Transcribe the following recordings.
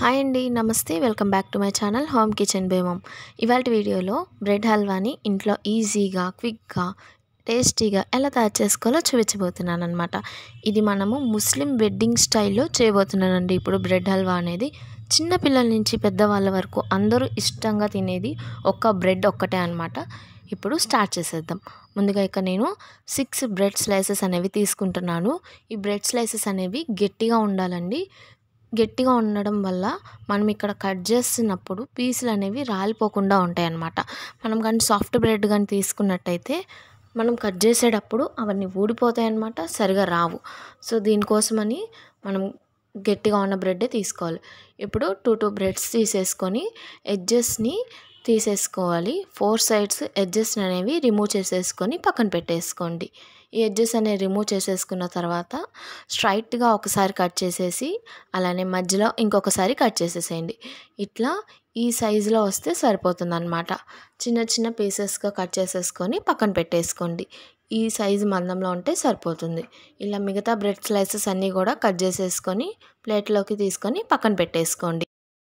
hi అండి నమస్తే welcome back to my channel home kitchen by mom ఇవాళ వీడియోలో బ్రెడ్ హల్వాని ఇంట్లో ఈజీగా క్విక్గా టేస్టీగా ఎలా తయారు చేసుకోవాలో చూపించబోతున్నాను అనమాట ఇది మనము ముస్లిం వెడ్డింగ్ స్టైల్లో చేయబోతున్నానండి ఇప్పుడు బ్రెడ్ హల్వా అనేది చిన్న పిల్లల నుంచి పెద్దవాళ్ళ వరకు అందరూ ఇష్టంగా తినేది ఒక్క బ్రెడ్ ఒక్కటే అనమాట ఇప్పుడు స్టార్ట్ చేసేద్దాం ముందుగా ఇక నేను సిక్స్ బ్రెడ్ స్లైసెస్ అనేవి తీసుకుంటున్నాను ఈ బ్రెడ్ స్లైసెస్ అనేవి గట్టిగా ఉండాలండి గట్టిగా ఉండడం వల్ల మనం ఇక్కడ కట్ చేస్తున్నప్పుడు పీసులు అనేవి రాలిపోకుండా ఉంటాయి అన్నమాట మనం కానీ సాఫ్ట్ బ్రెడ్ కానీ తీసుకున్నట్టయితే మనం కట్ చేసేటప్పుడు అవన్నీ ఊడిపోతాయి అన్నమాట సరిగా రావు సో దీనికోసమని మనం గట్టిగా ఉన్న బ్రెడ్డే తీసుకోవాలి ఇప్పుడు టూ టూ బ్రెడ్స్ తీసేసుకొని ఎడ్జెస్ని తీసేసుకోవాలి ఫోర్ సైడ్స్ ఎడ్జెస్ అనేవి రిమూవ్ చేసేసుకొని పక్కన పెట్టేసుకోండి ఈ ఎడ్జెస్ అనేవి రిమూవ్ చేసేసుకున్న తర్వాత స్ట్రైట్గా ఒకసారి కట్ చేసేసి అలానే మధ్యలో ఇంకొకసారి కట్ చేసేసేయండి ఇట్లా ఈ సైజులో వస్తే సరిపోతుంది అనమాట చిన్న చిన్న పీసెస్గా కట్ చేసేసుకొని పక్కన పెట్టేసుకోండి ఈ సైజు మందంలో ఉంటే సరిపోతుంది ఇలా మిగతా బ్రెడ్ స్లైసెస్ అన్నీ కూడా కట్ చేసేసుకొని ప్లేట్లోకి తీసుకొని పక్కన పెట్టేసుకోండి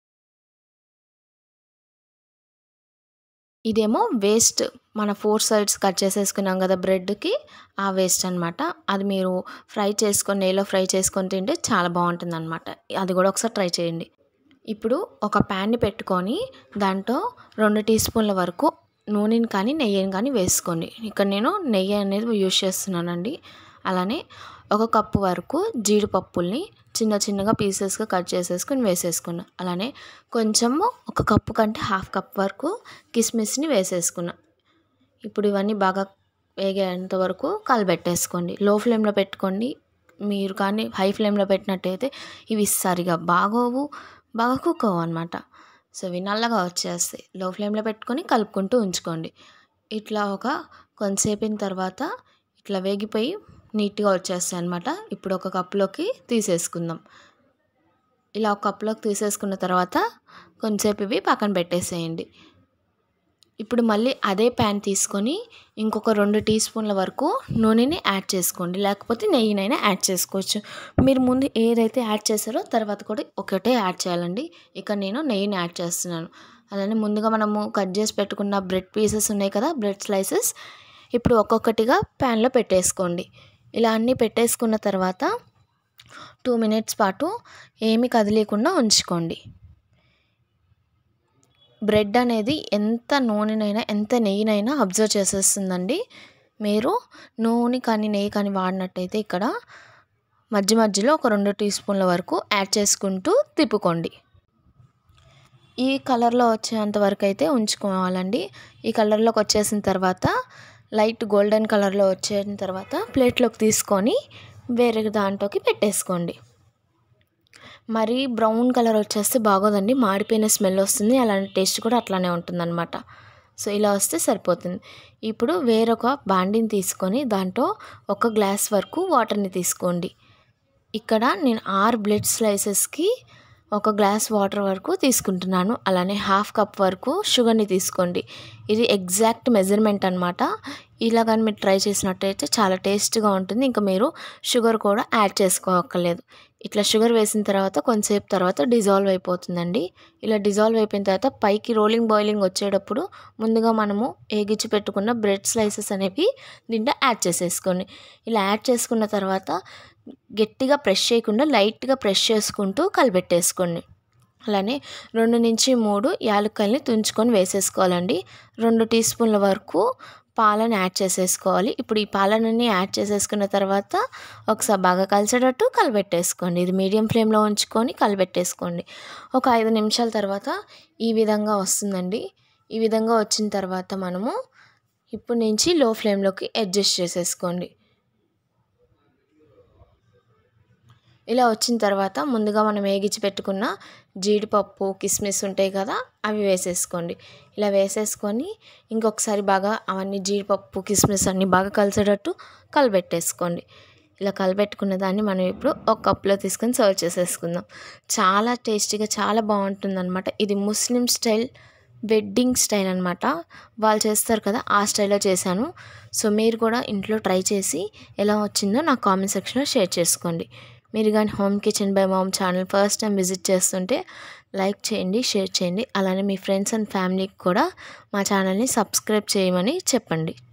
ఇదేమో వేస్ట్ మన ఫోర్ సైడ్స్ కట్ చేసేసుకున్నాం కదా బ్రెడ్కి ఆ వేస్ట్ అనమాట అది మీరు ఫ్రై చేసుకొని నెయ్యిలో ఫ్రై చేసుకొని తింటే చాలా బాగుంటుంది అనమాట అది కూడా ఒకసారి ట్రై చేయండి ఇప్పుడు ఒక ప్యాన్ని పెట్టుకొని దాంట్లో రెండు టీ స్పూన్ల వరకు నూనెని కానీ నెయ్యిని కానీ వేసుకోండి ఇక్కడ నేను నెయ్యి అనేది యూజ్ చేస్తున్నానండి అలానే ఒక కప్పు వరకు జీడిపప్పుల్ని చిన్న చిన్నగా పీసెస్గా కట్ చేసేసుకొని వేసేసుకున్నా అలానే కొంచెము ఒక కప్పు కంటే హాఫ్ కప్ వరకు కిస్మిస్ని వేసేసుకున్నా ఇప్పుడు ఇవన్నీ బాగా వేగేంత వరకు కలబెట్టేసుకోండి లో ఫ్లేమ్లో పెట్టుకోండి మీరు కానీ హై ఫ్లేమ్లో పెట్టినట్టయితే ఇవి సరిగా బాగోవు బాగా కుక్ అవ్వు అనమాట సో ఇవి నల్లగా వచ్చేస్తాయి లో ఫ్లేమ్లో పెట్టుకొని కలుపుకుంటూ ఉంచుకోండి ఇట్లా ఒక కొంతసేపిన తర్వాత ఇట్లా వేగిపోయి నీట్గా వచ్చేస్తాయి అనమాట ఇప్పుడు ఒక కప్లోకి తీసేసుకుందాం ఇలా ఒక కప్లోకి తీసేసుకున్న తర్వాత కొంచెంసేపు ఇవి పక్కన పెట్టేసేయండి ఇప్పుడు మళ్ళీ అదే ప్యాన్ తీసుకొని ఇంకొక రెండు టీ స్పూన్ల వరకు నూనెని యాడ్ చేసుకోండి లేకపోతే నెయ్యినైనా యాడ్ చేసుకోవచ్చు మీరు ముందు ఏదైతే యాడ్ చేశారో తర్వాత కూడా ఒకటే యాడ్ చేయాలండి ఇక నేను నెయ్యిని యాడ్ చేస్తున్నాను అలానే ముందుగా మనము కట్ చేసి పెట్టుకున్న బ్రెడ్ పీసెస్ ఉన్నాయి కదా బ్రెడ్ స్లైసెస్ ఇప్పుడు ఒక్కొక్కటిగా ప్యాన్లో పెట్టేసుకోండి ఇలా అన్నీ పెట్టేసుకున్న తర్వాత టూ మినిట్స్ పాటు ఏమి కదిలేకుండా ఉంచుకోండి బ్రెడ్ అనేది ఎంత నూనెనైనా ఎంత నెయ్యినైనా అబ్జర్వ్ చేసేస్తుందండి మీరు నూనె కానీ నెయ్యి కానీ వాడినట్టయితే ఇక్కడ మధ్య మధ్యలో ఒక రెండు టీ స్పూన్ల వరకు యాడ్ చేసుకుంటూ తిప్పుకోండి ఈ కలర్లో వచ్చేంత వరకు అయితే ఉంచుకోవాలండి ఈ కలర్లోకి వచ్చేసిన తర్వాత లైట్ గోల్డెన్ కలర్లో వచ్చిన తర్వాత ప్లేట్లోకి తీసుకొని వేరే దాంట్లోకి పెట్టేసుకోండి మరీ బ్రౌన్ కలర్ వచ్చేస్తే బాగోదండి మాడిపోయిన స్మెల్ వస్తుంది అలాంటి టేస్ట్ కూడా అట్లానే ఉంటుందన్నమాట సో ఇలా వస్తే సరిపోతుంది ఇప్పుడు వేరొక బాండిని తీసుకొని దాంట్లో ఒక గ్లాస్ వరకు వాటర్ని తీసుకోండి ఇక్కడ నేను ఆరు బ్లడ్ స్లైసెస్కి ఒక గ్లాస్ వాటర్ వరకు తీసుకుంటున్నాను అలానే హాఫ్ కప్ వరకు షుగర్ని తీసుకోండి ఇది ఎగ్జాక్ట్ మెజర్మెంట్ అనమాట ఇలా కానీ మీరు ట్రై చేసినట్టయితే చాలా టేస్ట్గా ఉంటుంది ఇంకా మీరు షుగర్ కూడా యాడ్ చేసుకోవక్కర్లేదు ఇట్లా షుగర్ వేసిన తర్వాత కొంతసేపు తర్వాత డిజాల్వ్ అయిపోతుందండి ఇలా డిజాల్వ్ అయిపోయిన తర్వాత పైకి రోలింగ్ బాయిలింగ్ వచ్చేటప్పుడు ముందుగా మనము ఏగిచ్చి పెట్టుకున్న బ్రెడ్ స్లైసెస్ అనేవి దీంట్లో యాడ్ చేసేసుకోండి ఇలా యాడ్ చేసుకున్న తర్వాత గట్టిగా ప్రెష్ చేయకుండా లైట్గా ప్రెష్ చేసుకుంటూ కలిపెట్టేసుకోండి అలానే రెండు నుంచి మూడు యాలక్కల్ని తుంచుకొని వేసేసుకోవాలండి రెండు టీ స్పూన్ల వరకు పాలను యాడ్ చేసేసుకోవాలి ఇప్పుడు ఈ పాలనని యాడ్ చేసేసుకున్న తర్వాత ఒకసారి బాగా కలిసేటట్టు కలిపెట్టేసుకోండి ఇది మీడియం ఫ్లేమ్లో ఉంచుకొని కలిపెట్టేసుకోండి ఒక ఐదు నిమిషాల తర్వాత ఈ విధంగా వస్తుందండి ఈ విధంగా వచ్చిన తర్వాత మనము ఇప్పుడు నుంచి లో ఫ్లేమ్లోకి అడ్జస్ట్ చేసేసుకోండి ఇలా వచ్చిన తర్వాత ముందుగా మనం వేగించి పెట్టుకున్న జీడిపప్పు కిస్మిస్ ఉంటాయి కదా అవి వేసేసుకోండి ఇలా వేసేసుకొని ఇంకొకసారి బాగా అవన్నీ జీడిపప్పు కిస్మిస్ అన్నీ బాగా కలిసేటట్టు కలిపెట్టేసుకోండి ఇలా కలిపెట్టుకున్న దాన్ని మనం ఇప్పుడు ఒక కప్లో తీసుకొని సర్వ్ చేసేసుకుందాం చాలా టేస్టీగా చాలా బాగుంటుంది అనమాట ఇది ముస్లిం స్టైల్ వెడ్డింగ్ స్టైల్ అనమాట వాళ్ళు చేస్తారు కదా ఆ స్టైల్లో చేశాను సో మీరు కూడా ఇంట్లో ట్రై చేసి ఎలా వచ్చిందో నా కామెంట్ సెక్షన్లో షేర్ చేసుకోండి మీరు కానీ home kitchen by mom channel first time visit చేస్తుంటే లైక్ చేయండి షేర్ చేయండి అలానే మీ ఫ్రెండ్స్ అండ్ ఫ్యామిలీకి కూడా మా ఛానల్ని సబ్స్క్రైబ్ చేయమని చెప్పండి